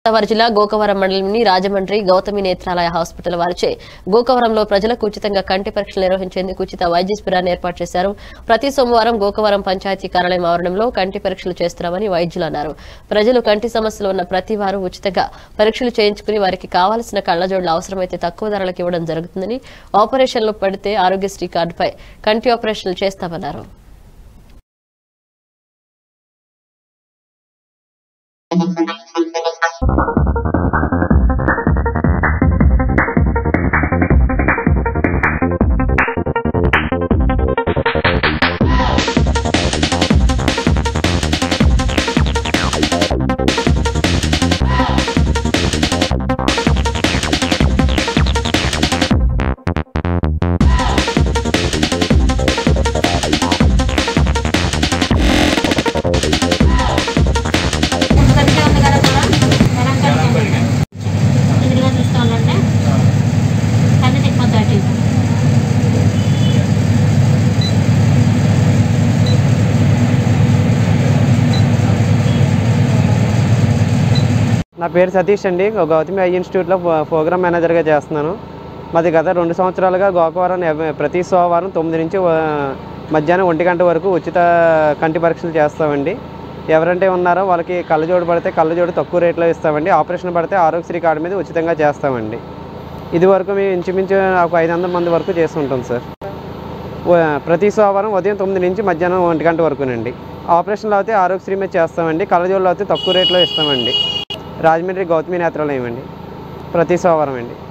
గోదావరి జిల్లా గోకవరం మండలంలోని రాజమండ్రి గౌతమి నేత్రాలయ హాస్పిటల్ వారిచే గోకవరంలో ప్రజలకు ఉచితంగా కంటి పరీక్షలు నిర్వహించేందుకు ఉచిత వైద్య శిబిరాన్ని ఏర్పాటు చేశారు ప్రతి సోమవారం గోకవరం పంచాయతీ కార్యాలయం ఆవరణంలో కంటి పరీక్షలు చేస్తున్నామని వైద్యులు అన్నారు ప్రజలు కంటి సమస్యలు ఉన్న ప్రతి వారు ఉచితంగా పరీక్షలు చేయించుకుని వారికి కావాల్సిన కళ్లజోడ్లు అవసరమైతే తక్కువ ధరలకు ఇవ్వడం జరుగుతుందని ఆపరేషన్లు పడితే ఆరోగ్యశ్రీ కార్డుపై కంటి ఆపరేషన్లు చేస్తామన్నారు కరెక్ట్గా ఉంది కదా కూడా వెనక ఎదురుగా చూస్తూ ఉండండి కన్ను తిప్పొద్దు అటు ఇటు. నా పేరు సతీష్ అండి గౌతమి ఐ ఇన్స్టిట్యూట్లో ప్రో- ప్రోగ్రామ్ మేనేజర్గా చేస్తున్నాను మాది గత రెండు సంవత్సరాలుగా గోకవరం ఎవ- ప్రతి సోమవారం తొమ్మిది నుంచి ఆ, మధ్యాహ్నం ఒంటి గంట వరకు ఉచిత కంటి పరీక్షలు చేస్తామండి ఎవరంటే ఉన్నారో వాళ్ళకి కళ్ళజోడు పడితే కళ్ళజోడు తక్కువ రేట్లో ఇస్తామండి ఆపరేషన్ పడితే ఆరోగ్యశ్రీ కార్డు మీద ఉచితంగా చేస్తామండి ఇది వరకు మేము ఇంచుమించు ఒక ఐదు వందల మంది వరకు చేస్తుంటాం సార్ వ- ప్రతి సోమవారం ఉదయం తొమ్మిది నుంచి మధ్యాహ్నం ఒంటి గంట వరకునండి ఆపరేషన్లు అయితే ఆరోగ్యశ్రీ మీద చేస్తామండి కళ్ళజోళ్ళు అయితే తక్కువ రేట్లో ఇస్తామండి రాజమండ్రి గౌతమి నేత్రాలయం అండి ప్రతి సోమవారం అండి